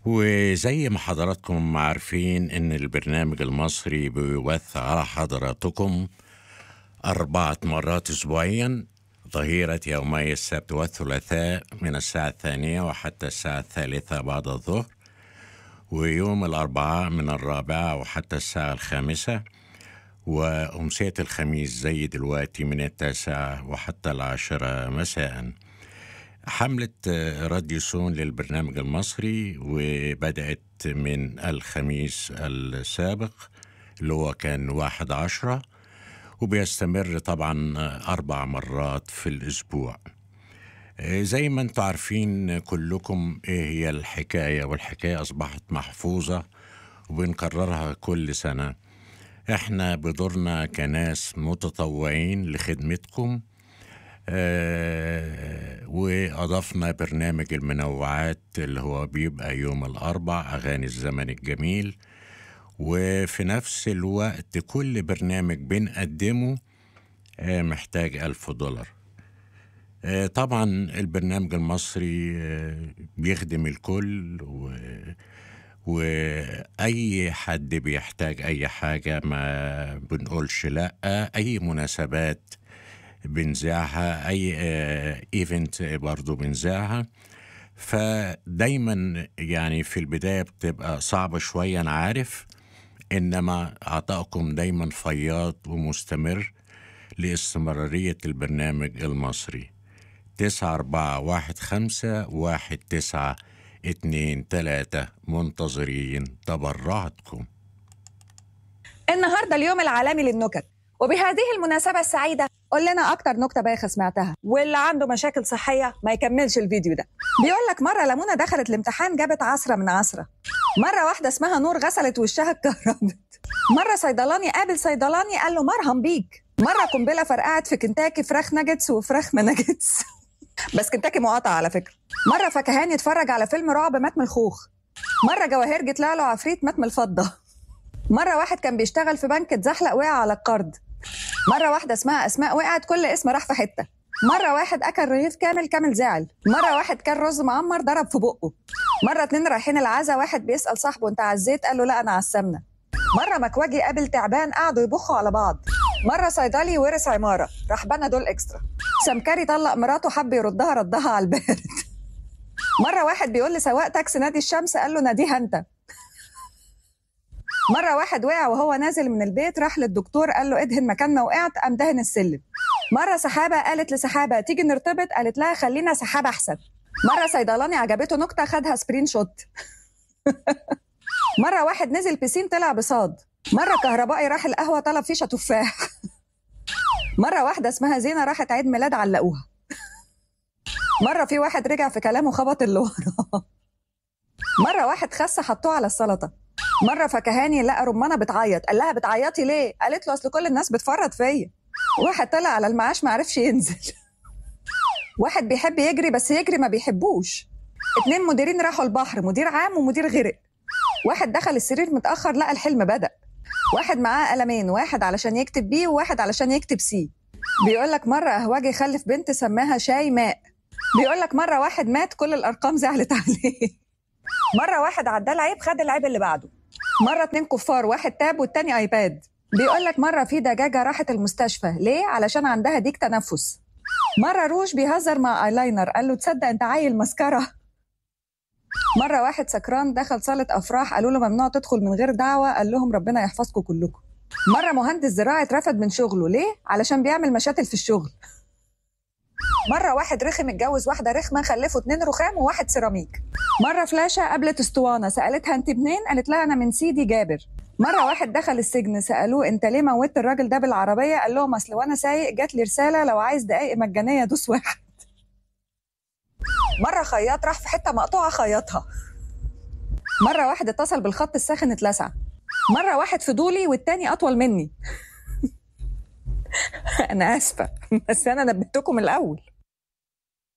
وزي ما حضراتكم عارفين ان البرنامج المصري بيوث على حضراتكم أربعة مرات أسبوعيا ظهيرة يومي السبت والثلاثاء من الساعة الثانية وحتى الساعة الثالثة بعد الظهر ويوم الأربعاء من الرابعة وحتى الساعة الخامسة وأمسية الخميس زي دلوقتي من التاسعة وحتى العاشرة مساءً حملة راديو سون للبرنامج المصري وبدأت من الخميس السابق اللي هو كان واحد عشرة وبيستمر طبعا أربع مرات في الأسبوع زي ما انتم عارفين كلكم ايه هي الحكاية والحكاية أصبحت محفوظة وبنكررها كل سنة احنا بدورنا كناس متطوعين لخدمتكم آه وأضفنا برنامج المنوعات اللي هو بيبقى يوم الأربع أغاني الزمن الجميل وفي نفس الوقت كل برنامج بنقدمه آه محتاج ألف دولار آه طبعا البرنامج المصري بيخدم الكل و واي حد بيحتاج اي حاجه ما بنقولش لا اي مناسبات بنذاعها اي ايفنت برضو بنذاعها فدايما يعني في البدايه بتبقى صعبه شويه انا عارف انما عطائكم دايما فياض ومستمر لاستمراريه البرنامج المصري تسعة أربعة واحد خمسة واحد تسعة اتنين تلاتة منتظرين تبرعاتكم النهاردة اليوم العالمي للنكت وبهذه المناسبة السعيدة قول لنا أكتر نكتة بايخة سمعتها واللي عنده مشاكل صحية ما يكملش الفيديو ده بيقول لك مرة لمونة دخلت الامتحان جابت عصرة من عصرة مرة واحدة اسمها نور غسلت وشها اتكهربت مرة صيدلاني قابل صيدلاني قال له مرهم بيك مرة قنبلة فرقعت في كنتاكي فراخ ناجتس وفراخ مناجتس بس كنتاكي مقاطعة على فكرة مرة فكهاني اتفرج على فيلم رعب مات من الخوخ مرة جواهرجي طلع له عفريت مات من الفضة مرة واحد كان بيشتغل في بنك اتزحلق وقع على القرض مرة واحدة اسمها أسماء وقعت كل اسم راح في حتة مرة واحد أكل رغيف كامل كامل زعل مرة واحد كان رز معمر ضرب في بقه مرة اتنين رايحين العزا واحد بيسأل صاحبه أنت عزيت قال له لا أنا عالسمنة مرة مكواجي قابل تعبان قعدوا يبخوا على بعض مرة صيدلي ورث عمارة راح بنى دول إكسترا سمكري طلق مراته حب يردها ردها على البارد مرة واحد بيقول لسواق تاكسي نادي الشمس قال له ناديها أنت مرة واحد وقع وهو نازل من البيت راح للدكتور قال له ادهن مكان ما وقعت قام دهن السلم مرة سحابة قالت لسحابة تيجي نرتبط قالت لها خلينا سحابة أحسن مرة صيدلاني عجبته نكتة خدها سبرين شوت مرة واحد نزل بيسين طلع بصاد مرة كهربائي راح القهوة طلب فيشة تفاح مرة واحدة اسمها زينة راحت عيد ميلاد علقوها مرة في واحد رجع في كلامه خبط اللي وراه مرة واحد خس حطوه على السلطة مرة فكهاني لقى رمانة بتعيط قال لها بتعيطي ليه؟ قالت له أصل كل الناس بتفرط فيا واحد طلع على المعاش ما عرفش ينزل واحد بيحب يجري بس يجري ما بيحبوش اتنين مديرين راحوا البحر مدير عام ومدير غرق واحد دخل السرير متأخر لقى الحلم بدأ واحد معاه قلمين واحد علشان يكتب بي وواحد علشان يكتب سي بيقول لك مرة أهواجي خلف بنت سماها شاي ماء بيقول لك مرة واحد مات كل الأرقام زعلت عليه مرة واحد عدى العيب خد العيب اللي بعده مرة اتنين كفار واحد تاب والتاني ايباد بيقول لك مرة في دجاجة راحت المستشفى ليه؟ علشان عندها ديك تنفس مرة روش بيهزر مع ايلاينر قال له تصدق انت عيل مسكرة مرة واحد سكران دخل صالة أفراح قالوا له ممنوع تدخل من غير دعوة قال لهم ربنا يحفظكم كلكم مرة مهندس زراعي اترفد من شغله ليه؟ علشان بيعمل مشاتل في الشغل مرة واحد رخم اتجوز واحدة رخمة خلفوا اتنين رخام وواحد سيراميك مرة فلاشة قابلت اسطوانة سألتها انت منين؟ قالت لها أنا من سيدي جابر مرة واحد دخل السجن سألوه انت ليه موتت الراجل ده بالعربية؟ قال لهم أصل وأنا سايق جات لي رسالة لو عايز دقايق مجانية دوس واحد مرة خياط راح في حتة مقطوعة خيطها مرة واحد اتصل بالخط الساخن اتلسع مرة واحد فضولي والتاني أطول مني أنا آسفة بس أنا نبهتكم الأول